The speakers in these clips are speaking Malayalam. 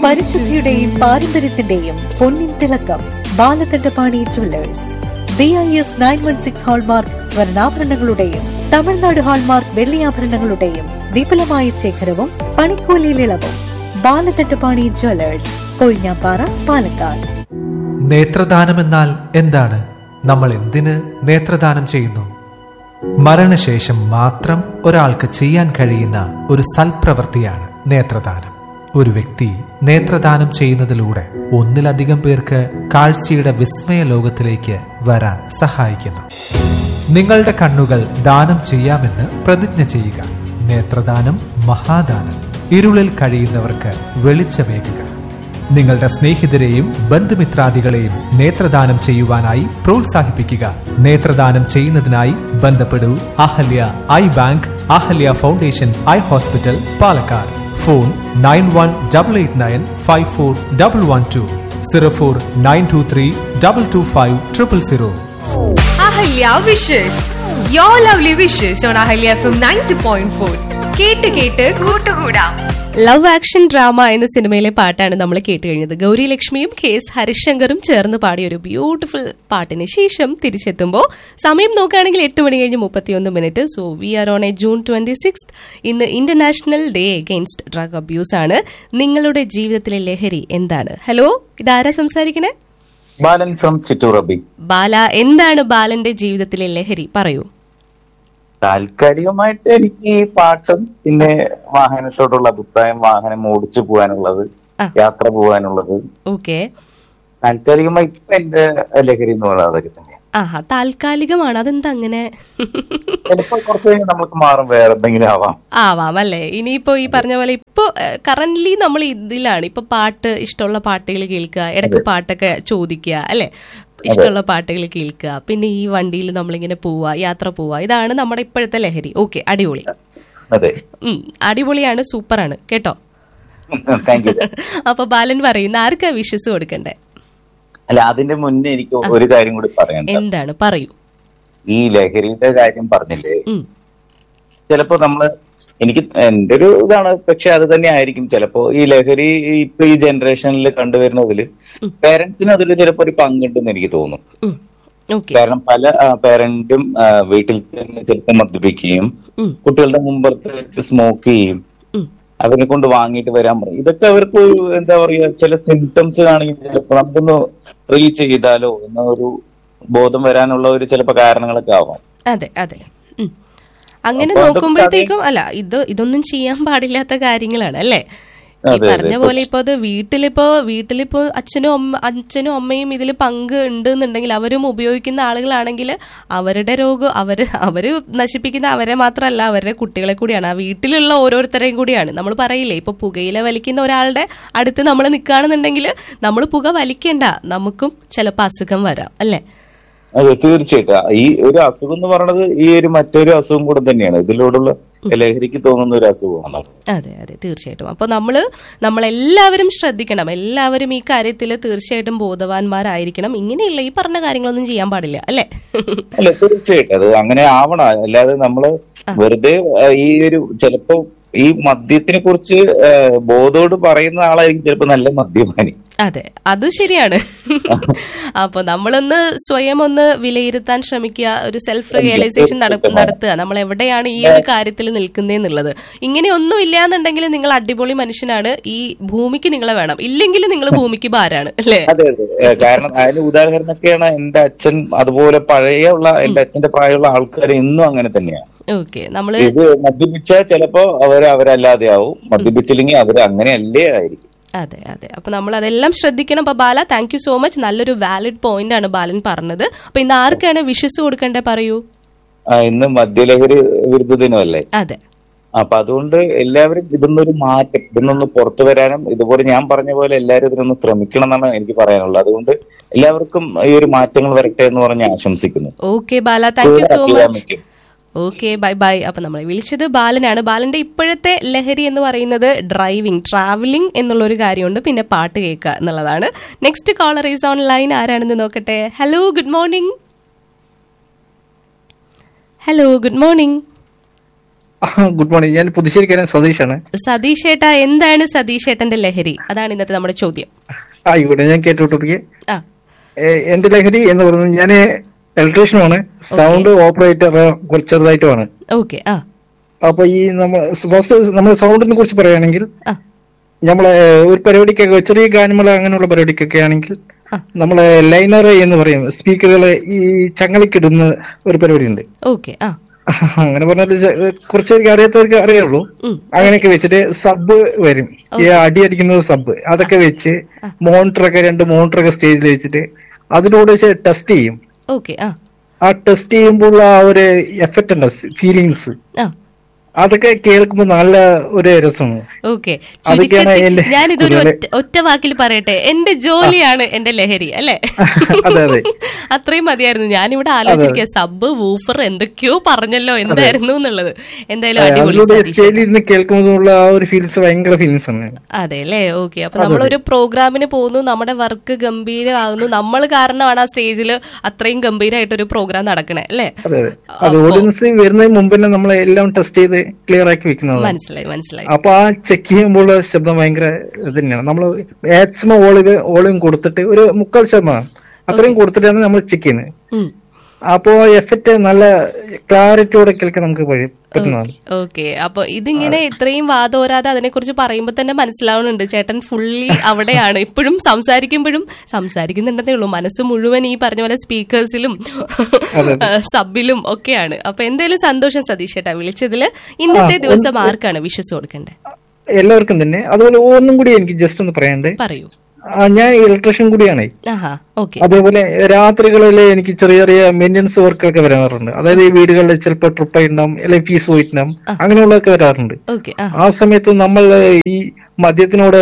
പരിശുദ്ധിയുടെയും പാരമ്പര്യത്തിന്റെയും പൊന്നിൻ തിളക്കം Balakandapani jewellers B I S nine one six hallmark സ്വർണ്ണാഭരണങ്ങളുടെയും തമിഴ്നാട് ഹാൾമാർക്ക് വെള്ളിയാഭരണങ്ങളുടെയും വിപുലമായ ശേഖരവും പണിക്കൂലിയിൽ ഇളവും ബാലകണ്ഠപാണി ജുവല്ലേഴ്സ് കൊഴിഞ്ഞാപ്പാറ പാലക്കാട് നേത്രദാനമെന്നാൽ എന്താണ് നമ്മൾ എന്തിന് നേത്രദാനം ചെയ്യുന്നു മരണശേഷം മാത്രം ഒരാൾക്ക് ചെയ്യാൻ കഴിയുന്ന ഒരു സൽപ്രവൃത്തിയാണ് നേത്രദാനം ഒരു വ്യക്തി നേത്രദാനം ചെയ്യുന്നതിലൂടെ ഒന്നിലധികം പേർക്ക് കാഴ്ചയുടെ വിസ്മയ ലോകത്തിലേക്ക് വരാൻ സഹായിക്കുന്നു നിങ്ങളുടെ കണ്ണുകൾ ദാനം ചെയ്യാമെന്ന് പ്രതിജ്ഞ ചെയ്യുക നേത്രദാനം മഹാദാനം ഇരുളിൽ കഴിയുന്നവർക്ക് വെളിച്ചമേകുക നിങ്ങളുടെ സ്നേഹിതരെയും ബന്ധുമിത്രാദികളെയും നേത്രദാനം ചെയ്യുവാനായി പ്രോത്സാഹിപ്പിക്കുക നേത്രദാനം ചെയ്യുന്നതിനായി ബന്ധപ്പെടൂ Ahalya eye bank Ahalya foundation eye hospital Palakkad phone nine one double eight nine five four double one two zero four nine two three double two five triple zero Ahalya wishes your lovely wishes on Ahalya F M ninety point four കേട്ട് കേട്ട് കൂട്ടുകൂടാം ലവ് ആക്ഷൻ ഡ്രാമ എന്ന സിനിമയിലെ പാട്ടാണ് നമ്മൾ കേട്ട് കഴിഞ്ഞത് ഗൗരി ലക്ഷ്മിയും കെ എസ് ഹരിശങ്കറും ചേർന്ന് പാടിയ ഒരു ബ്യൂട്ടിഫുൾ പാട്ടിന് ശേഷം തിരിച്ചെത്തുമ്പോൾ സമയം നോക്കുകയാണെങ്കിൽ എട്ട് മണി കഴിഞ്ഞ് മുപ്പത്തിയൊന്ന് minute so we are on a June twenty six ഇന്ന് international day against drug abuse ആണ് നിങ്ങളുടെ ജീവിതത്തിലെ ലഹരി എന്താണ് ഹലോ ഇതാരാ സംസാരിക്കണേ ബാലൻ ഫ്രം ചിറ്റൂർ അബി ബാല എന്താണ് ബാലന്റെ ജീവിതത്തിലെ ലഹരി പറയൂ താൽക്കാലികമായിട്ട് എനിക്ക് ഈ പാട്ടും പിന്നെ വാഹനത്തോടുള്ള അഭിപ്രായം വാഹനം ഓടിച്ചു പോകാനുള്ളത് ആ. യാത്ര പോകാനുള്ളത് ഓക്കെ താൽക്കാലികമായി ഇപ്പൊ എന്റെ ലഹരി എന്ന് പറയുന്നത് അതൊക്കെ തന്നെ ആഹാ താൽക്കാലികമാണ് അതെന്താ അങ്ങനെ ചിലപ്പോ കുറച്ച് കഴിഞ്ഞ് നമുക്ക് മാറും വേറെ എന്തെങ്കിലും ആവാം ആവാം അല്ലേ ഇനിയിപ്പോ ഈ പറഞ്ഞ പോലെ ഇപ്പൊ കറന്റ്ലി നമ്മൾ ഇതിലാണ് ഇപ്പൊ പാട്ട് ഇഷ്ടമുള്ള പാട്ടുകൾ കേൾക്കുക ഇടയ്ക്ക് പാട്ടൊക്കെ ചോദിക്കുക അല്ലെ ഇഷ്ടമുള്ള പാട്ടുകൾ കേൾക്കുക പിന്നെ ഈ വണ്ടിയിൽ നമ്മളിങ്ങനെ പോവുക യാത്ര പോവുക ഇതാണ് നമ്മുടെ ഇപ്പോഴത്തെ ലഹരി ഓക്കെ അടിപൊളി അതെ ഉം അടിപൊളിയാണ് സൂപ്പറാണ് കേട്ടോ താങ്ക് യു അപ്പൊ ബാലൻ പറയുന്ന ആർക്കാ വിശ്വസ് കൊടുക്കണ്ടേ അല്ല അതിന്റെ മുന്നേ എനിക്ക് ഒരു കാര്യം കൂടി പറയണ്ട എന്താണ് പറയൂ ഈ ലഹരിയുടെ കാര്യം പറഞ്ഞില്ലേ ഉം ചിലപ്പോ നമ്മള് എനിക്ക് എന്റെ ഒരു ഇതാണ് പക്ഷെ അത് തന്നെ ആയിരിക്കും ചിലപ്പോ ഈ ലഹരി ഇപ്പൊ ഈ ജനറേഷനിൽ കണ്ടുവരുന്നതില് പേരൻസിന് അതിൽ ചിലപ്പോ ഒരു പങ്കുണ്ടെന്ന് എനിക്ക് തോന്നും ഉം ഓക്കെ കാരണം പല പേരന്റും വീട്ടിൽ തന്നെ ചിലപ്പോൾ മദ്യപിക്കുകയും ഉം കുട്ടികളുടെ മുമ്പത്ത് വെച്ച് സ്മോക്ക് ചെയ്യും ഉം അവരെ കൊണ്ട് വാങ്ങിയിട്ട് വരാൻ പറയും ഇതൊക്കെ അവർക്ക് ഒരു എന്താ പറയാ ചില സിംറ്റംസ് കാണിക്കുന്ന ചിലപ്പോ നമുക്കൊന്ന് റീച്ച് ചെയ്താലോ എന്ന ഒരു ബോധം വരാനുള്ള ഒരു ചിലപ്പോ കാരണങ്ങളൊക്കെ ആവാം അതെ അതെ ഉം. അങ്ങനെ അപ്പൊ അതൊക്കെ നോക്കുമ്പോഴത്തേക്കും അല്ല ഇത് ഇതൊന്നും ചെയ്യാൻ പാടില്ലാത്ത കാര്യങ്ങളാണ് അല്ലേ ഈ അതെ, പറഞ്ഞ അതെ. പോലെ ഇപ്പൊ അത് വീട്ടിലിപ്പോ വീട്ടിലിപ്പോ അച്ഛനും അമ്മ അച്ഛനും അമ്മയും ഇതിൽ പങ്ക് ഉണ്ട് എന്നുണ്ടെങ്കിൽ അവരും ഉപയോഗിക്കുന്ന ആളുകളാണെങ്കിൽ അവരുടെ രോഗം അവര് അവര് നശിപ്പിക്കുന്ന അവരെ മാത്രമല്ല അവരുടെ കുട്ടികളെ കൂടിയാണ് ആ വീട്ടിലുള്ള ഓരോരുത്തരെയും കൂടിയാണ് നമ്മൾ പറയില്ലേ ഇപ്പൊ പുകയില വലിക്കുന്ന ഒരാളുടെ അടുത്ത് നമ്മൾ നിൽക്കുകയാണെന്നുണ്ടെങ്കിൽ നമ്മൾ പുക വലിക്കണ്ട നമുക്കും ചിലപ്പോൾ അസുഖം വരാം അല്ലേ അതെ തീർച്ചയായിട്ടും ഈ ഒരു അസുഖം എന്ന് പറയുന്നത് ഈ ഒരു മറ്റൊരു അസുഖം കൂടെ തന്നെയാണ് ഇതിലൂടെയുള്ള ലഹരിക്ക് തോന്നുന്ന ഒരു അസുഖമാണ് അതെ അതെ തീർച്ചയായിട്ടും അപ്പോൾ നമ്മൾ നമ്മളെല്ലാവരും ശ്രദ്ധിക്കണം എല്ലാവരും ഈ കാര്യത്തിൽ തീർച്ചയായിട്ടും ബോധവാന്മാരായിരിക്കണം ഇങ്ങനെയുള്ള ഈ പറഞ്ഞ കാര്യങ്ങളൊന്നും ചെയ്യാൻ പാടില്ല അല്ലേ അല്ല തീർച്ചയായിട്ടും അത് അങ്ങനെ ആവണം അല്ലാതെ നമ്മള് വെറുതെ ആ, ഈ ഒരു ചിലപ്പോ ഈ മദ്യത്തിനെ കുറിച്ച് ആ, ബോധോട് പറയുന്ന ആളായിരിക്കും ചിലപ്പോ നല്ല മദ്യപാനി അതെ അത് ശരിയാണ് അപ്പൊ നമ്മളൊന്ന് സ്വയം ഒന്ന് വിലയിരുത്താൻ ശ്രമിക്കുക ഒരു സെൽഫ് റിയലൈസേഷൻ നടത്തുക നമ്മൾ എവിടെയാണ് ഈ ഒരു കാര്യത്തിൽ നിൽക്കുന്നതെന്നുള്ളത് ഇങ്ങനെ ഒന്നും ഇല്ലാന്നുണ്ടെങ്കിൽ നിങ്ങൾ അടിപൊളി മനുഷ്യനാണ് ഈ ഭൂമിക്ക് നിങ്ങളെ വേണം ഇല്ലെങ്കിൽ നിങ്ങൾ ഭൂമിക്ക് ഭാരാണ് അല്ലേ അതെ അതെ ഏ, കാരണം അതിന് ഉദാഹരണമൊക്കെയാണ് എന്റെ അച്ഛൻ അതുപോലെ പഴയുള്ള എന്റെ അച്ഛന്റെ പ്രായമുള്ള ആൾക്കാർ ഇന്നും അങ്ങനെ തന്നെയാണ് ഓക്കെ നമ്മള് ഇത് മദ്യപിച്ചാൽ ചിലപ്പോ അവർ അവരല്ലാതെ ആവും മദ്യപിച്ചില്ലെങ്കിൽ അവർ അങ്ങനെയല്ലേ ആയിരിക്കും അതെ അതെ അപ്പൊ നമ്മൾ അതെല്ലാം ശ്രദ്ധിക്കണം അപ്പൊ Bala thank you so much നല്ലൊരു വാലിഡ് പോയിന്റ് ആണ് ബാലൻ പറഞ്ഞത് അപ്പൊ ഇന്ന് ആർക്കാണ് വിഷസ് കൊടുക്കണ്ടേ പറയൂ ആ, ഇന്ന് മദ്യലഹരി വിരുദ്ധ ദിനമല്ലേ അതെ അപ്പൊ അതുകൊണ്ട് എല്ലാവരും ഇതൊന്നൊരു മാറ്റം ഇതിനൊന്ന് പുറത്തു വരാനും ഇതുപോലെ ഞാൻ പറഞ്ഞ പോലെ എല്ലാവരും ഇതിനൊന്ന് ശ്രമിക്കണം എന്നാണ് എനിക്ക് പറയാനുള്ളത് അതുകൊണ്ട് എല്ലാവർക്കും ഈ ഒരു മാറ്റങ്ങൾ വരട്ടെ എന്ന് പറഞ്ഞ് ആശംസിക്കുന്നു okay Bala thank you so much അഭിരാമിക്കും. ഓക്കെ ബൈ ബൈ അപ്പൊ നമ്മളെ വിളിച്ചത് ബാലനാണ് ബാലന്റെ ഇപ്പോഴത്തെ ലഹരി എന്ന് പറയുന്നത് ഡ്രൈവിംഗ് ട്രാവലിംഗ് എന്നുള്ള ഒരു കാര്യമുണ്ട് പിന്നെ പാട്ട് കേൾക്കുക എന്നുള്ളതാണ് next caller is on line ആരാണെന്ന് നോക്കട്ടെ hello good morning hello good morning good morning ഞാൻ പുതുശ്ശേരിക്കാരൻ സതീഷാണ് സതീഷ് ഏട്ടാ എന്താണ് സതീഷ് ഏട്ടന്റെ ലഹരി അതാണ് ഇന്നത്തെ നമ്മുടെ ചോദ്യം ആയിക്കോട്ടെ ഞാൻ കേട്ടോട്ടിരിക്കെ ആ എന്റെ ലഹരി എന്ന് പറയുന്നത് ഞാൻ ഇലക്ട്രീഷ്യനുമാണ് സൗണ്ട് ഓപ്പറേറ്റർ കുറച്ച് ചെറുതായിട്ടുമാണ് ഓക്കെ ആ അപ്പൊ ഈ നമ്മൾ ഫസ്റ്റ് നമ്മൾ സൗണ്ടിനെ കുറിച്ച് പറയുകയാണെങ്കിൽ ആ നമ്മളെ ഒരു പരിപാടിക്കൊക്കെ ചെറിയ ഗാനമേള അങ്ങനെയുള്ള പരിപാടിക്കൊക്കെ ആണെങ്കിൽ ആ. നമ്മളെ ലൈനർ എന്ന് പറയും സ്പീക്കറുകളെ ഈ ചങ്ങലിക്കിടുന്ന ഒരു പരിപാടി ഉണ്ട് ഓക്കെ ആ അങ്ങനെ പറഞ്ഞാൽ കുറച്ചേർക്ക് അറിയാത്തവർക്ക് അറിയുള്ളൂ ഉം. അങ്ങനെയൊക്കെ വെച്ചിട്ട് സബ് വരും ഈ അടി അടിക്കുന്നത് സബ് അതൊക്കെ വെച്ച് മോണിറ്ററൊക്കെ രണ്ട് മോണിറ്ററൊക്കെ സ്റ്റേജിൽ വെച്ചിട്ട് അതിലൂടെ ടെസ്റ്റ് ചെയ്യും ഓക്കെ ആ ആ ടെസ്റ്റ് ചെയ്യുമ്പോൾ ആ ഒരു എഫക്റ്റ് ഉണ്ട് ഫീലിങ്സ് ആ അതൊക്കെ കേൾക്കുമ്പോൾ നല്ല ഒരു രസമാണ് ഓക്കെ അതൊക്കെയാണ് എന്റെ ഞാനിതൊരു കൂടുതല്. ഒറ്റ ഒറ്റ വാക്കിൽ പറയട്ടെ എന്റെ ജോലിയാണ് എന്റെ ലഹരി അല്ലെ അതെ അതെ അത്രയും മതിയായിരുന്നു ഞാനിവിടെ ആലോചിക്കുക സബ് വൂഫർ എന്തൊക്കെയോ പറഞ്ഞല്ലോ എന്തായിരുന്നു എന്നുള്ളത് എന്തായാലും അടിപൊളി അതിലൂടെ സതീഷ് സ്റ്റേജിൽ ഇരുന്ന് കേൾക്കുമ്പോഴുള്ള ആ ഒരു ഫീൽസ് ഭയങ്കര ഫീലിങ്സ് ആണ് അതെ അല്ലേ ഓക്കെ അപ്പൊ നമ്മളൊരു പ്രോഗ്രാമിന് പോകുന്നു നമ്മുടെ വർക്ക് ഗംഭീരമാകുന്നു നമ്മൾ കാരണമാണ് ആ സ്റ്റേജിൽ അത്രയും ഗംഭീരമായിട്ട് ഒരു പ്രോഗ്രാം നടക്കണേ അല്ലേ അതെ അതെ അത് ഓഡിയൻസ് വരുന്നതിന് മുമ്പ് തന്നെ നമ്മൾ എല്ലാം ടെസ്റ്റ് ചെയ്ത് ക്ലിയർ ആക്കി വെക്കുന്നതാണ് മനസ്സിലായി മനസ്സിലായി അപ്പൊ ആ ചെക്ക് ചെയ്യുമ്പോൾ ശബ്ദം ഭയങ്കര ഇത് തന്നെയാണ് നമ്മൾ മാക്സിമം ഓളിവ് ഓളിയും കൊടുത്തിട്ട് ഒരു മുക്കാൽ ശതമാനം അത്രയും കൊടുത്തിട്ടാണ് നമ്മൾ ചെക്ക് ചെയ്യുന്നത് ഉം. അപ്പോ എഫക്റ്റ് നല്ല ക്ലാരിറ്റിയോടെ കേൾക്കാൻ നമുക്ക് വഴി പറ്റുന്നതാണ് ഓക്കെ അപ്പൊ ഇതിങ്ങനെ ഇത്രയും വാദോരാതെ അതിനെക്കുറിച്ച് പറയുമ്പോൾ തന്നെ മനസ്സിലാവുന്നുണ്ട് ചേട്ടൻ ഫുള്ളി അവിടെയാണ് ഇപ്പോഴും സംസാരിക്കുമ്പോഴും സംസാരിക്കുന്നുണ്ടെന്നേ ഉള്ളൂ മനസ്സ് മുഴുവൻ ഈ പറഞ്ഞ പോലെ സ്പീക്കേഴ്സിലും സബിലും ഒക്കെയാണ് അപ്പൊ എന്തായാലും സന്തോഷം സതീഷ് ചേട്ടാ വിളിച്ചതില് ഇന്നത്തെ ദിവസം ആർക്കാണ് വിശ്വസ് കൊടുക്കണ്ടേ എല്ലാവർക്കും തന്നെ അതുപോലെ ഒന്നും കൂടി എനിക്ക് ജസ്റ്റ് ഒന്ന് പറയാണ്ട് പറയൂ ആ, ഞാൻ ഇലക്ട്രീഷ്യൻ കൂടിയാണ് ആഹാ ഓക്കെ അതേപോലെ രാത്രികളിൽ എനിക്ക് ചെറിയ ചെറിയ മെയിൻ്റനൻസ് വർക്കൊക്കെ വരാറുണ്ട് അതായത് ഈ വീടുകളിൽ ചിലപ്പോൾ ട്രിപ്പ് ആയിട്ടുണ്ടാവും അല്ലെങ്കിൽ ഫീസ് പോയിട്ടുണ്ടാവും അങ്ങനെയുള്ളതൊക്കെ വരാറുണ്ട് ഓക്കെ ആ ആ സമയത്ത് നമ്മൾ ഈ മദ്യത്തിനോട്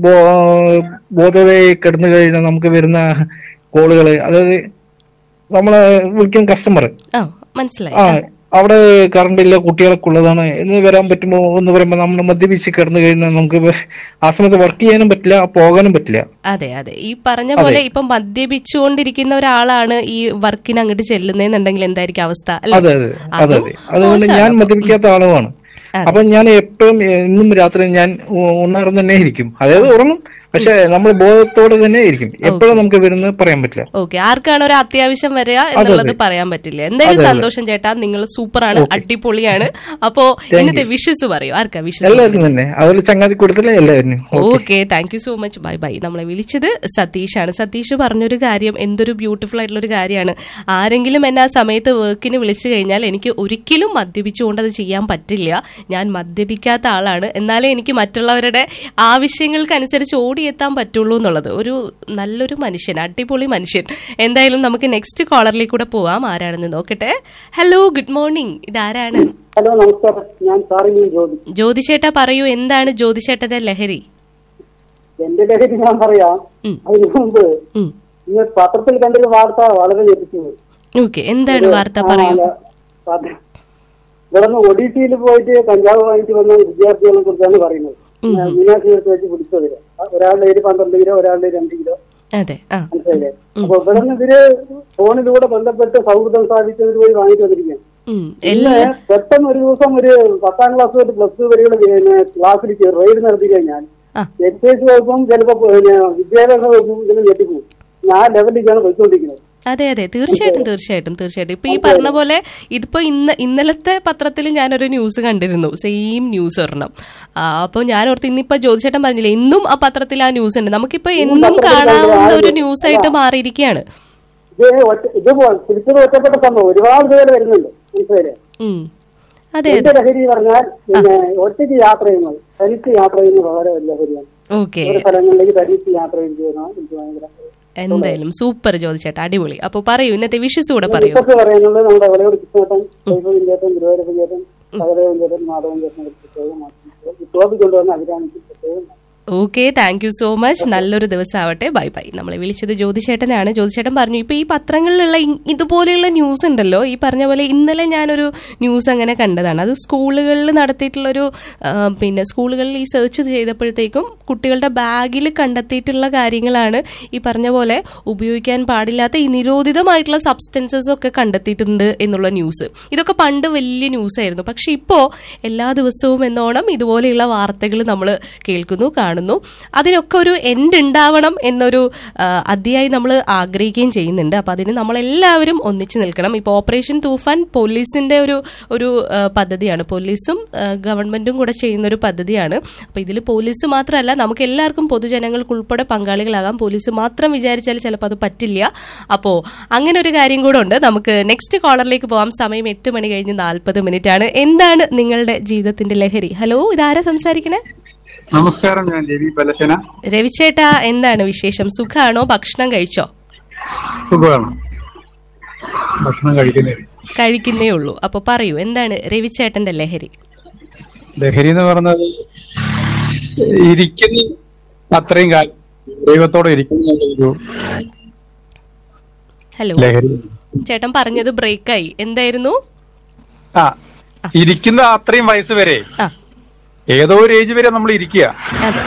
ബോ- ബോധതയെ കിടന്നു കഴിഞ്ഞാൽ നമുക്ക് വരുന്ന കോളുകള് അതായത് നമ്മളെ വിളിക്കുന്ന കസ്റ്റമർ ആ മനസ്സിലായി ആ അവിടെ കറണ്ട് ഇല്ല കുട്ടികളൊക്കെ ഉള്ളതാണ് എന്ന് വരാൻ പറ്റുമോ എന്ന് പറയുമ്പോൾ നമ്മൾ മദ്യപിച്ച് കിടന്നു കഴിഞ്ഞാൽ നമുക്ക് ആ സമയത്ത് വർക്ക് ചെയ്യാനും പറ്റില്ല പോകാനും പറ്റില്ല അതെ അതെ ഈ പറഞ്ഞ പോലെ ഇപ്പൊ മദ്യപിച്ചുകൊണ്ടിരിക്കുന്ന ഒരാളാണ് ഈ വർക്കിന് അങ്ങോട്ട് ചെല്ലുന്നതെന്നുണ്ടെങ്കിൽ എന്തായിരിക്കും അവസ്ഥ അല്ലെ അതെ അതെ അതെ അതും അതെ അതുകൊണ്ട് ഞാൻ മോശമാണ്. മദ്യപിക്കാത്ത ആളുമാണ് അപ്പൊ ഞാൻ എപ്പോഴും ഇന്നും രാത്രി ഞാൻ ഉ- ഉണർന്ന് തന്നെ ഇരിക്കും അതായത് ഉറങ്ങും പക്ഷെ നമ്മൾ ബോധത്തോടെ തന്നെ ഇരിക്കും എപ്പോഴും നമുക്ക് വരുന്നത് പറയാൻ പറ്റില്ല ഓക്കെ ആർക്കാണ് ഒരു അത്യാവശ്യം വരിക എന്നുള്ളത് പറയാൻ പറ്റില്ല എന്തായാലും സന്തോഷം ചേട്ടാ നിങ്ങൾ സൂപ്പറാണ് അടിപൊളിയാണ് അപ്പോ ഇന്നത്തെ വിഷസ് പറയൂ ആർക്കാ വിഷസ് എല്ലാവർക്കും തന്നെ അതുപോലെ ചങ്ങാതി കൂട്ടത്തിലെ എല്ലാവരും okay thank you so much bye bye നമ്മളെ വിളിച്ചത് സതീഷാണ് സതീഷ് പറഞ്ഞൊരു കാര്യം എന്തൊരു ബ്യൂട്ടിഫുൾ ആയിട്ടുള്ള ഒരു കാര്യമാണ് ആരെങ്കിലും എന്നെ ആ സമയത്ത് വർക്കിന് വിളിച്ചു കഴിഞ്ഞാൽ എനിക്ക് ഒരിക്കലും മദ്യപിച്ചുകൊണ്ട് അത് ചെയ്യാൻ പറ്റില്ല ഞാൻ മദ്യപിക്കാത്ത ആളാണ് എന്നാലേ എനിക്ക് മറ്റുള്ളവരുടെ ആവശ്യങ്ങൾക്കനുസരിച്ച് ഓടിയെത്താൻ പറ്റുള്ളൂ എന്നുള്ളത് ഒരു നല്ലൊരു മനുഷ്യൻ അടിപൊളി മനുഷ്യൻ എന്തായാലും നമുക്ക് നെക്സ്റ്റ് കോളറിലേക്ക് കൂടെ പോവാം ആരാണെന്ന് നോക്കട്ടെ ഹലോ ഗുഡ് മോർണിംഗ് ഇതാരാണ് ഹലോ നമസ്കാരം ഞാൻ സാറിന് ജ്യോതി ജ്യോതിഷേട്ട പറയൂ എന്താണ് ജ്യോതിഷേട്ടന്റെ ലഹരി എന്റെ ലഹരി ഞാൻ പറയാം ഉം. അതിനു മുമ്പ് ഉം ഇന്ന് പത്രത്തിൽ കണ്ടൊരു വാർത്ത വളരെ ഞെട്ടിച്ചു ഓക്കെ എന്താണ് വാർത്ത പറയൂ ഇവിടെ നിന്ന് ഒഡീഷയിൽ പോയിട്ട് കഞ്ചാവ് വാങ്ങിച്ചു വന്ന വിദ്യാർത്ഥികളെ കുറിച്ചാണ് പറയുന്നത് മീനാക്ഷി എടുത്ത് വെച്ച് പിടിച്ചവര് ഒരാളുടെ ഒരു പന്ത്രണ്ട് കിലോ ഒരാളുടെ രണ്ട് കിലോ അതെ ആ മനസ്സിലായില്ലേ അപ്പൊ ഇവിടെ നിന്ന് ഇവര് ഫോണിലൂടെ ബന്ധപ്പെട്ട് സൗഹൃദം സ്ഥാപിച്ചവർ പോയി വാങ്ങിച്ചു വന്നിരിക്കുകയാണ് ഉം. ഇന്ന് എല്ലാ പെട്ടെന്ന് ഒരു ദിവസം ഒരു പത്താം ക്ലാസ് തൊട്ട് പ്ലസ് ടു വരെയുള്ള പിന്നെ ക്ലാസ്സിൽ റെയ്ഡ് നടത്തി കഴിഞ്ഞാൽ ആ. എക്സൈസ് വകുപ്പും ചിലപ്പോ പിന്നെ വിദ്യാഭ്യാസ വകുപ്പും ഇതിന് ഞെട്ടിപ്പോകും ഞാൻ ലെവലിലേക്കാണ് പോയിക്കൊണ്ടിരിക്കുന്നത് അതെ അതെ തീർച്ചയായിട്ടും തീർച്ചയായിട്ടും തീർച്ചയായിട്ടും ഇപ്പൊ ഈ പറഞ്ഞ പോലെ ഇതിപ്പോ ഇന്ന് ഇന്നലത്തെ പത്രത്തിൽ ഞാനൊരു ന്യൂസ് കണ്ടിരുന്നു സെയിം ന്യൂസ് ഒരെണ്ണം ആ, അപ്പൊ ഞാൻ ഓർത്ത് ഇന്നിപ്പോ ജ്യോതിഷേട്ടൻ പറഞ്ഞില്ലേ ഇന്നും ആ പത്രത്തിൽ ആ ന്യൂസ് ഉണ്ട് നമുക്കിപ്പോ എന്നും കാണാവുന്ന ഒരു ന്യൂസ് ആയിട്ട് മാറിയിരിക്കുകയാണ് ഇത് ഒറ്റ ഇത് തിരിച്ചത് ഒറ്റപ്പെട്ട സംഭവം ഒരുപാട് പേര് വരുന്നുണ്ട് മനസ്സിലായില്ലേ ഉം. അതെ എന്റെ അതെ ലഹരി പറഞ്ഞാൽ പിന്നെ ഒറ്റയ്ക്ക് യാത്ര ചെയ്യുന്നത് തനിച്ച് യാത്ര ചെയ്യുന്നത് വളരെ വലിയ ലഹരിയാണ് ഓക്കെ ഒരു സ്ഥലങ്ങളിലേക്ക് തനിച്ച് യാത്ര ചെയ്യുന്ന എനിക്ക് ഭയങ്കര എന്തായാലും സൂപ്പർ ജ്യോതിഷേട്ട അടിപൊളി അപ്പൊ പറയൂ ഇന്നത്തെ വിഷസ് കൂടെ പറയൂ ഇപ്പൊക്കെ പറയാനുള്ളത് നമ്മുടെ വിളയോട് കൃഷ്ണേട്ടൻ ദൈവം ചേട്ടൻ ഗുരുവായൂരപ്പൻ ചേട്ടൻ സഹദേവൻ ചേട്ടൻ മാധവൻ ചേട്ടനെ പ്രത്യേകം ടോപ്പിക് കൊണ്ടുവന്ന അഭിരാമിക്ക് പ്രത്യേകം okay thank you so much നല്ലൊരു ദിവസം ആവട്ടെ ബൈ ബൈ നമ്മളെ വിളിച്ചത് ജ്യോതിശേട്ടനാണ് ജ്യോതിശേട്ടൻ പറഞ്ഞു ഇപ്പൊ ഈ പത്രങ്ങളിലുള്ള ഇ- ഇതുപോലെയുള്ള ന്യൂസ് ഉണ്ടല്ലോ ഈ പറഞ്ഞ പോലെ ഇന്നലെ ഞാനൊരു ന്യൂസ് അങ്ങനെ കണ്ടതാണ് അത് സ്കൂളുകളിൽ നടത്തിയിട്ടുള്ളൊരു ആ, പിന്നെ സ്കൂളുകളിൽ ഈ സെർച്ച് ചെയ്തപ്പോഴത്തേക്കും കുട്ടികളുടെ ബാഗിൽ കണ്ടെത്തിയിട്ടുള്ള കാര്യങ്ങളാണ് ഈ പറഞ്ഞ പോലെ ഉപയോഗിക്കാൻ പാടില്ലാത്ത ഈ നിരോധിതമായിട്ടുള്ള സബ്സ്റ്റൻസസ് ഒക്കെ കണ്ടെത്തിയിട്ടുണ്ട് എന്നുള്ള ന്യൂസ് ഇതൊക്കെ പണ്ട് വലിയ ന്യൂസ് ആയിരുന്നു പക്ഷെ ഇപ്പോ എല്ലാ ദിവസവും എന്നോണം ഇതുപോലെയുള്ള വാർത്തകൾ നമ്മൾ കേൾക്കുന്നു കാണുന്നു അതിനൊക്കെ ഒരു എൻഡ് ഉണ്ടാവണം എന്നൊരു ആ, അധ്യായം നമ്മൾ ആഗ്രഹിക്കുകയും ചെയ്യുന്നുണ്ട് അപ്പൊ അതിന് നമ്മളെല്ലാവരും ഒന്നിച്ചു നിൽക്കണം ഇപ്പോൾ ഓപ്പറേഷൻ തൂഫാൻ പോലീസിന്റെ ഒരു ഒരു ആ, പദ്ധതിയാണ് പോലീസും ആ, ഗവൺമെന്റും കൂടെ ചെയ്യുന്ന ഒരു പദ്ധതിയാണ് അപ്പൊ ഇതിൽ പോലീസ് മാത്രമല്ല നമുക്ക് എല്ലാവർക്കും പൊതുജനങ്ങൾക്ക് ഉൾപ്പെടെ പങ്കാളികളാകാം പോലീസ് മാത്രം വിചാരിച്ചാൽ ചിലപ്പോൾ അത് പറ്റില്ല അപ്പോ അങ്ങനെ ഒരു കാര്യം കൂടെ ഉണ്ട് നമുക്ക് നെക്സ്റ്റ് കോളറിലേക്ക് പോവാം സമയം എട്ട് മണി കഴിഞ്ഞ് നാൽപ്പത് മിനിറ്റ് ആണ് എന്താണ് നിങ്ങളുടെ ജീവിതത്തിന്റെ ലഹരി ഹലോ ഇതാരാ സംസാരിക്കണേ നമസ്കാരം ഞാൻ രവി പലശന രവിച്ചേട്ടാ എന്താണ് വിശേഷം സുഖാണോ ഭക്ഷണം കഴിച്ചോ സുഖമാണ് ഭക്ഷണം കഴിക്കുന്നില്ല കഴിക്കുന്നേ ഉള്ളൂ അപ്പൊ പറയൂ എന്താണ് രവിച്ചേട്ടന്റെ ലഹരി ലഹരി എന്ന് പറഞ്ഞത് ഇരിക്കുന്ന അത്രയും കാലം ദൈവത്തോടെ ഇരിക്കുന്ന ഒരു ഹലോ ലഹരി ചേട്ടൻ പറഞ്ഞത് ബ്രേക്കായി എന്തായിരുന്നു ആ ഇരിക്കുന്ന അത്രയും വയസ്സ് വരെ ആ ഏതോ ഒരു ഏജ് വരെ നമ്മൾ ഇരിക്കുക അതെ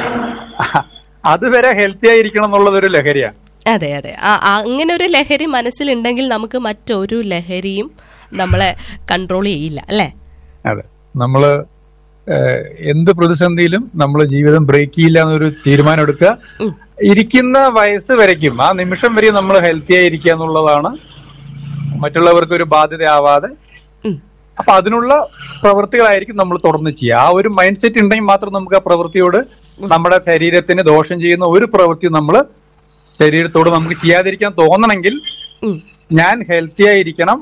അതുവരെ ഹെൽത്തി ആയിരിക്കണം എന്നുള്ളത് ഒരു ലഹരിയാ അതെ അതെ ആ, ആ, അങ്ങനെ ഒരു ലഹരി മനസ്സിലുണ്ടെങ്കിൽ നമുക്ക് മറ്റൊരു ലഹരിയും നമ്മളെ കൺട്രോൾ ചെയ്യില്ല അല്ലേ അതെ നമ്മള് ഏഹ്, എന്ത് പ്രതിസന്ധിയിലും നമ്മൾ ജീവിതം ബ്രേക്ക് ചെയ്യില്ല എന്നൊരു തീരുമാനം എടുക്കുക ഉം. ഇരിക്കുന്ന വയസ്സ് വരയ്ക്കും ആ നിമിഷം വരെ നമ്മൾ ഹെൽത്തി ആയിരിക്കുക എന്നുള്ളതാണ് മറ്റുള്ളവർക്ക് ഒരു ബാധ്യതയാവാതെ ഉം. അപ്പൊ അതിനുള്ള പ്രവൃത്തികളായിരിക്കും നമ്മൾ തുടർന്ന് ചെയ്യുക ആ ഒരു മൈൻഡ് സെറ്റ് ഉണ്ടെങ്കിൽ മാത്രം നമുക്ക് ആ പ്രവൃത്തിയോട് നമ്മുടെ ശരീരത്തിന് ദോഷം ചെയ്യുന്ന ഒരു പ്രവൃത്തി നമ്മൾ ശരീരത്തോട് നമുക്ക് ചെയ്യാതിരിക്കാൻ തോന്നണമെങ്കിൽ ഉം. ഞാൻ ഹെൽത്തി ആയിരിക്കണം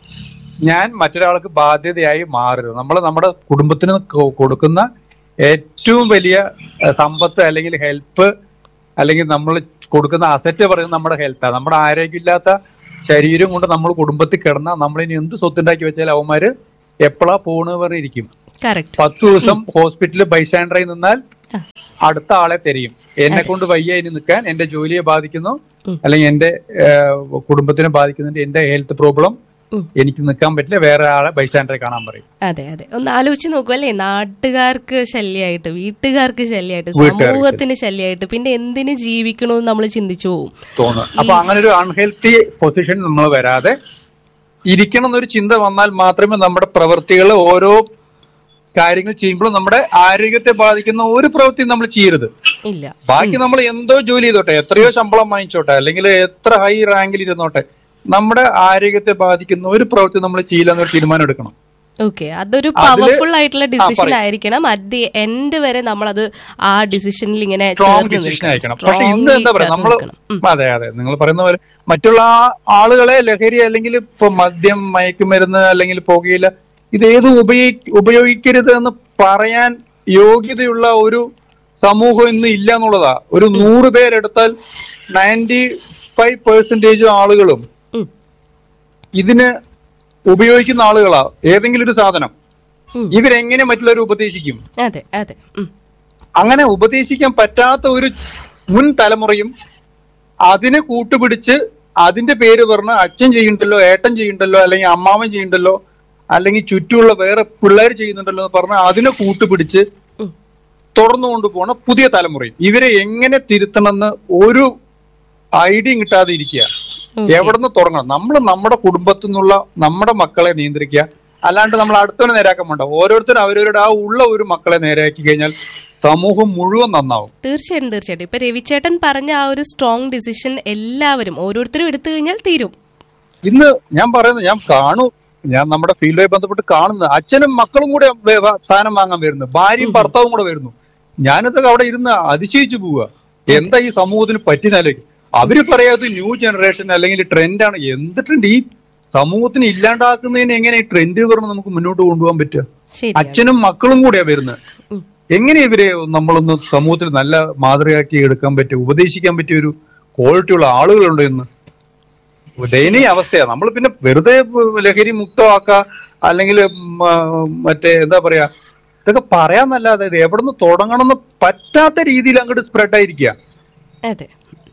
ഞാൻ മറ്റൊരാൾക്ക് ബാധ്യതയായി മാറരുത് നമ്മൾ നമ്മുടെ കുടുംബത്തിന് കൊ- കൊടുക്കുന്ന ഏറ്റവും വലിയ ഏഹ്, സമ്പത്ത് അല്ലെങ്കിൽ ഹെൽപ്പ് അല്ലെങ്കിൽ നമ്മൾ കൊടുക്കുന്ന അസറ്റ് പറയുന്നത് നമ്മുടെ ഹെൽത്താണ് നമ്മുടെ ആരോഗ്യമില്ലാത്ത ശരീരം കൊണ്ട് നമ്മൾ കുടുംബത്തിൽ കിടന്നാൽ നമ്മൾ ഇനി എന്ത് സ്വത്തുണ്ടാക്കി വെച്ചാൽ അവന്മാര് എപ്പോഴാ പോണ് പറഞ്ഞിരിക്കും കറക്റ്റ് പത്ത് ദിവസം ഹോസ്പിറ്റലിൽ ബൈസ്റ്റാൻഡറായി നിന്നാൽ അടുത്ത ആളെ തെരയും എന്നെ കൊണ്ട് വയ്യ ഇനി നിൽക്കാൻ എന്റെ ജോലിയെ ബാധിക്കുന്നു ഉം. അല്ലെങ്കിൽ എന്റെ ഏഹ്, കുടുംബത്തിനെ ബാധിക്കുന്നുണ്ട് എന്റെ ഹെൽത്ത് പ്രോബ്ലം ഉം. എനിക്ക് നിൽക്കാൻ പറ്റില്ല വേറെ ആളെ ബൈസ്റ്റാൻഡറെ കാണാൻ പറയും അതെ അതെ ഒന്ന് ആലോചിച്ച് നോക്കൂ അല്ലേ നാട്ടുകാർക്ക് ശല്യമായിട്ട് വീട്ടുകാർക്ക് ശല്യമായിട്ട് വീട്ടുകാർക്ക് സമൂഹത്തിന് ശല്യമായിട്ട് പിന്നെ എന്തിന് ജീവിക്കണമെന്ന് നമ്മൾ ചിന്തിച്ചു പോകും തോന്നുന്നു അപ്പൊ അങ്ങനെ ഒരു അൺഹെൽത്തി പൊസിഷൻ നമ്മൾ വരാതെ ഇരിക്കണം എന്നൊരു ചിന്ത വന്നാൽ മാത്രമേ നമ്മുടെ പ്രവൃത്തികൾ ഓരോ കാര്യങ്ങൾ ചെയ്യുമ്പോഴും നമ്മുടെ ആരോഗ്യത്തെ ബാധിക്കുന്ന ഒരു പ്രവൃത്തി നമ്മൾ ചെയ്യരുത് ഇല്ല ബാക്കി നമ്മൾ എന്തോ ജോലി ചെയ്തോട്ടെ എത്രയോ ശമ്പളം വാങ്ങിച്ചോട്ടെ അല്ലെങ്കിൽ എത്ര ഹൈ റാങ്കിൽ ഇരുന്നോട്ടെ നമ്മുടെ ആരോഗ്യത്തെ ബാധിക്കുന്ന ഒരു പ്രവൃത്തി നമ്മൾ ചെയ്യില്ല എന്നൊരു തീരുമാനം എടുക്കണം ഓക്കെ അതൊരു അതില് പവർഫുൾ ആയിട്ടുള്ള ആ, ഡിസിഷൻ പറയൂ. ആയിരിക്കണം അറ്റ് ദി എൻഡ് വരെ നമ്മൾ അത് ആ ഡിസിഷനിൽ ഇങ്ങനെ സ്ട്രോങ് ചേർന്ന് ഡിസിഷൻ നിൽക്കണം. ആയിരിക്കണം പക്ഷെ ഇന്ന് Strongly എന്താ പറയാ ചേർന്ന് നമ്മൾ നിൽക്കണം. ഉം. അതെ അതെ നിങ്ങൾ പറയുന്ന പോലെ മറ്റുള്ള ആ- ആളുകളെ ലഹരി അല്ലെങ്കിൽ ഇപ്പൊ മദ്യം മയക്കുമരുന്ന് അല്ലെങ്കിൽ പുകയില ഇത് ഏത് ഉപയോഗി ഉപയോഗിക്കരുത് എന്ന് പറയാൻ യോഗ്യതയുള്ള ഒരു സമൂഹം ഇന്ന് ഇല്ല എന്നുള്ളതാ ഒരു നൂറ് പേരെടുത്താൽ നയൻറ്റി ഫൈവ് പെർസെന്റേജ് ആളുകളും ഉം. ഇതിന് ഉപയോഗിക്കുന്ന ആളുകളാ ഏതെങ്കിലും ഒരു സാധനം ഉം. ഇവരെങ്ങനെ മറ്റുള്ളവർ ഉപദേശിക്കും അതെ അതെ ഉം. അങ്ങനെ ഉപദേശിക്കാൻ പറ്റാത്ത ഒരു മുൻ തലമുറയും അതിനെ കൂട്ടുപിടിച്ച് അതിന്റെ പേര് പറഞ്ഞ് അച്ഛൻ ചെയ്യുന്നുണ്ടല്ലോ ഏട്ടൻ ചെയ്യുന്നുണ്ടല്ലോ അല്ലെങ്കിൽ അമ്മാവൻ ചെയ്യുന്നുണ്ടല്ലോ അല്ലെങ്കിൽ ചുറ്റുമുള്ള വേറെ പിള്ളേർ ചെയ്യുന്നുണ്ടല്ലോ എന്ന് പറഞ്ഞ് അതിനെ കൂട്ടുപിടിച്ച് ഉം. തുടർന്നു കൊണ്ടുപോണ പുതിയ തലമുറയും ഇവരെ എങ്ങനെ തിരുത്തണമെന്ന് ഒരു ഐഡിയയും കിട്ടാതെ ഇരിക്കുക Okay. എവിടുന്ന് തുടങ്ങണം നമ്മൾ നമ്മുടെ കുടുംബത്തിൽ നിന്നുള്ള നമ്മുടെ മക്കളെ നിയന്ത്രിക്കുക അല്ലാണ്ട് നമ്മൾ അടുത്തവനെ നേരാക്കാൻ വേണ്ട ഓരോരുത്തരും അവരവരുടെ ആ ഉള്ള ഒരു മക്കളെ നേരാക്കി കഴിഞ്ഞാൽ സമൂഹം മുഴുവൻ നന്നാവും തീർച്ചയായിട്ടും തീർച്ചയായിട്ടും ഇപ്പൊ രവിചേട്ടൻ പറഞ്ഞ ആ ഒരു സ്ട്രോങ് ഡിസിഷൻ എല്ലാവരും ഓരോരുത്തരും എടുത്തു കഴിഞ്ഞാൽ തീരും ഇന്ന് ഞാൻ പറയുന്നത് ഞാൻ കാണൂ ഞാൻ നമ്മുടെ ഫീൽഡുമായി ബന്ധപ്പെട്ട് കാണുന്നത് അച്ഛനും മക്കളും കൂടെ വേ- വ- സാധനം വാങ്ങാൻ വരുന്നു ഭാര്യയും ഭർത്താവും കൂടെ വരുന്നു ഞാനിതൊക്കെ അവിടെ ഇരുന്ന് അതിശയിച്ചു പോവുക എന്താ ഈ സമൂഹത്തിന് പറ്റിനാലേക്ക് അവര് പറയാത്ത ന്യൂ ജനറേഷൻ അല്ലെങ്കിൽ ട്രെൻഡാണ് എന്ത് ട്രെൻഡ് ഈ സമൂഹത്തിന് ഇല്ലാണ്ടാക്കുന്നതിന് എങ്ങനെ ഈ ട്രെൻഡ് പറഞ്ഞ് നമുക്ക് മുന്നോട്ട് കൊണ്ടുപോകാൻ പറ്റുക ശരി അച്ഛനും മക്കളും കൂടെയാ വരുന്നത് ഉം. എങ്ങനെ ഇവരെ നമ്മളൊന്ന് സമൂഹത്തിൽ നല്ല മാതൃകയാക്കി എടുക്കാൻ പറ്റും ഉപദേശിക്കാൻ പറ്റിയ ഒരു ക്വാളിറ്റി ഉള്ള ആളുകളുണ്ട് ഇന്ന് ദയനീയ അവസ്ഥയാണ് നമ്മൾ പിന്നെ വെറുതെ ലഹരി മുക്തമാക്കുക അല്ലെങ്കിൽ മറ്റേ എന്താ പറയാ ഇതൊക്കെ പറയാന്നല്ലാതെ ഇത് എവിടെ നിന്ന് തുടങ്ങണമെന്ന് പറ്റാത്ത രീതിയിൽ അങ്ങോട്ട് സ്പ്രെഡ് ആയിരിക്കുക അതെ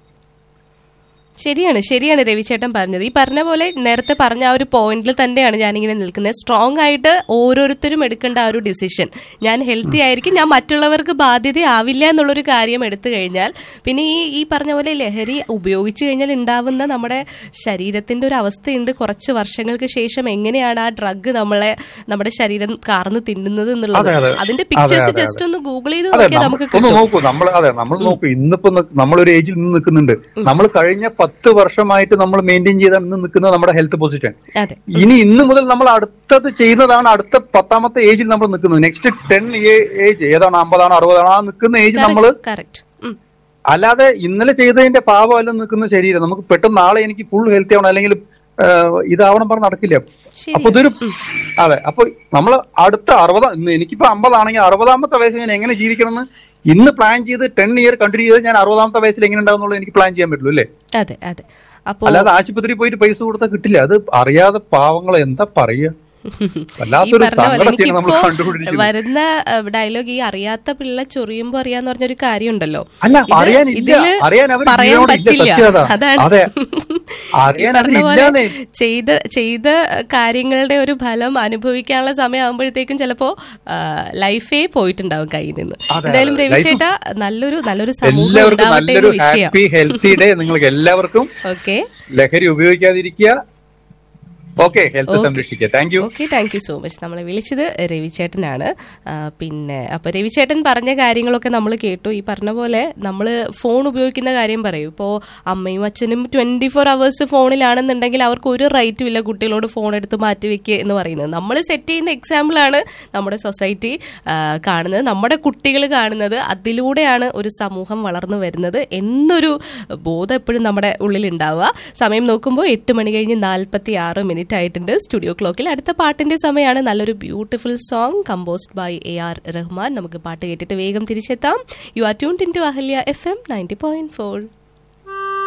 ശരിയാണ് ശരിയാണ് രവിചേട്ടൻ പറഞ്ഞത് ഈ പറഞ്ഞ പോലെ നേരത്തെ പറഞ്ഞ ആ ഒരു പോയിന്റിൽ തന്നെയാണ് ഞാനിങ്ങനെ നിൽക്കുന്നത് സ്ട്രോങ് ആയിട്ട് ഓരോരുത്തരും എടുക്കേണ്ട ആ ഒരു ഡിസിഷൻ ഞാൻ ഹെൽത്തി ആയിരിക്കും ഞാൻ മറ്റുള്ളവർക്ക് ബാധ്യതയാവില്ല എന്നുള്ളൊരു കാര്യം എടുത്തു കഴിഞ്ഞാൽ പിന്നെ ഈ ഈ പറഞ്ഞ പോലെ ലഹരി ഉപയോഗിച്ചു കഴിഞ്ഞാൽ ഉണ്ടാവുന്ന നമ്മുടെ ശരീരത്തിന്റെ ഒരു അവസ്ഥയുണ്ട് കുറച്ച് വർഷങ്ങൾക്ക് ശേഷം എങ്ങനെയാണ് ആ ഡ്രഗ് നമ്മളെ നമ്മുടെ ശരീരം കാർന്ന് തിന്നുന്നത് എന്നുള്ളത് അതെ, അതെ. അതിന്റെ അതെ, പിക്ചേഴ്സ് അതെ, ജസ്റ്റ് ഒന്ന് ഗൂഗിൾ ചെയ്ത് അതെ നോക്കിയാൽ നമ്മ- നമുക്ക് ഒന്ന് കിട്ടും നോക്കൂ നമ്മൾ അതെ നമ്മൾ നോക്കൂ ഇന്നിപ്പോ നി- നമ്മളൊരു ഏജിൽ നിന്ന് നിൽക്കുന്നുണ്ട് നമ്മൾ കഴിഞ്ഞ പത്ത് വർഷമായിട്ട് നമ്മൾ മെയിൻറ്റെയിൻ ചെയ്ത ഇന്ന് നിൽക്കുന്നത് നമ്മുടെ ഹെൽത്ത് പൊസിഷൻ അതെ ഇനി ഇന്ന് മുതൽ നമ്മൾ അടുത്തത് ചെയ്യുന്നതാണ് അടുത്ത പത്താമത്തെ ഏജിൽ നമ്മൾ നിൽക്കുന്നത് നെക്സ്റ്റ് ടെൻ ഏജ് ഏതാണ് അമ്പതാണോ അറുപതാണോ ആ നിൽക്കുന്ന ഏജ് നമ്മൾ കറക്റ്റ് അല്ലാതെ ഇന്നലെ ചെയ്തതിന്റെ പാപമല്ല നിൽക്കുന്ന ശരീരം നമുക്ക് പെട്ടെന്ന് നാളെ എനിക്ക് ഫുൾ ഹെൽത്തി ആവണം അല്ലെങ്കിൽ ആഹ്, ഇതാവണം പറഞ്ഞ് നടക്കില്ല ശരി. അപ്പൊ ഇതൊരു അതെ അപ്പൊ നമ്മൾ അടുത്ത അറുപതാം ഇന്ന് എനിക്കിപ്പോ അമ്പതാണെങ്കിൽ അറുപതാമത്തെ വയസ്സ് ഞാൻ എങ്ങനെ ജീവിക്കണം എന്ന് ഇന്ന് പ്ലാൻ ചെയ്ത് ടെൻ ഇയർ കണ്ടിന്യൂ ചെയ്ത് ഞാൻ അറുപതാമത്തെ വയസ്സിൽ എങ്ങനെ ഉണ്ടാവുന്നുള്ളത് എനിക്ക് പ്ലാൻ ചെയ്യാൻ പറ്റുള്ളൂ അല്ലേ അതെ അതെ അപ്പോ അല്ലാതെ ആശുപത്രിയിൽ പോയിട്ട് പൈസ കൊടുത്താൽ കിട്ടില്ല അത് അറിയാതെ പാവങ്ങൾ എന്താ പറയുക ഈ വല്ലാത്തൊരു പറഞ്ഞ പോലെ സങ്കടത്തെയാണ് നമ്മൾ എനിക്കിപ്പോ കണ്ടുകൊണ്ടിരിക്കുന്നത് വരുന്ന ഡയലോഗ് ഈ അറിയാത്ത പിള്ള ചൊറിയുമ്പോ അറിയാന്ന് പറഞ്ഞൊരു കാര്യമുണ്ടല്ലോ അല്ല ഇത് അറിയാനില്ല ഇതില് അറിയാൻ അവർ പറയാൻ ജീവനോട് ഇല്ല പറ്റില്ല സത്യം അതാ. അതാണ് അതെ ഈ അറിയാൻ പറഞ്ഞ പോലെ അവരില്ലാന്നേ ചെയ്ത ചെയ്ത കാര്യങ്ങളുടെ ഒരു ഫലം അനുഭവിക്കാനുള്ള സമയം ആകുമ്പോഴത്തേക്കും ചിലപ്പോ ലൈഫേ പോയിട്ടുണ്ടാവും കയ്യിൽ നിന്ന് അതെ, എന്തായാലും അതെ. രവിചേട്ട നല്ലൊരു നല്ലൊരു സമൂഹം എല്ലാവർക്കും ഉണ്ടാവട്ടെ നല്ലൊരു എന്ന് വിഷയം ഹാപ്പി ഹെൽത്തി ഡേ നിങ്ങൾക്ക് എല്ലാവർക്കും ഓക്കെ ലഹരി ഉപയോഗിക്കാതിരിക്കുക ഓക്കെ ഹെൽത്ത് സംരക്ഷിക്കുക thank you okay thank you so much നമ്മളെ വിളിച്ചത് രവിചേട്ടനാണ് ആ, പിന്നെ അപ്പൊ രവിചേട്ടൻ പറഞ്ഞ കാര്യങ്ങളൊക്കെ നമ്മൾ കേട്ടു ഈ പറഞ്ഞ പോലെ നമ്മൾ ഫോൺ ഉപയോഗിക്കുന്ന കാര്യം പറയും ഇപ്പോൾ അമ്മയും അച്ഛനും ട്വന്റി ഫോർ അവേഴ്സ് ഫോണിലാണെന്നുണ്ടെങ്കിൽ അവർക്ക് ഒരു റൈറ്റും ഇല്ല കുട്ടികളോട് ഫോൺ എടുത്ത് മാറ്റി വെക്കുക എന്ന് പറയുന്നത് നമ്മൾ സെറ്റ് ചെയ്യുന്ന എക്സാമ്പിളാണ് നമ്മുടെ സൊസൈറ്റി കാണുന്നത് നമ്മുടെ കുട്ടികൾ കാണുന്നത് അതിലൂടെയാണ് ഒരു സമൂഹം വളർന്നു വരുന്നത് എന്നൊരു ബോധം എപ്പോഴും നമ്മുടെ ഉള്ളിൽ ഉണ്ടാവുക സമയം നോക്കുമ്പോൾ എട്ട് മണി കഴിഞ്ഞ് നാൽപ്പത്തി ആറ് മിനിറ്റ് ആയിട്ടുണ്ട് സ്റ്റുഡിയോ ക്ലോക്കിൽ അടുത്ത പാട്ടിന്റെ സമയമാണ് നല്ലൊരു beautiful song composed by A R Rahman നമുക്ക് പാട്ട് കേട്ടിട്ട് വേഗം തിരിച്ചെത്താം you are tune in to Ahalya F M ninety point four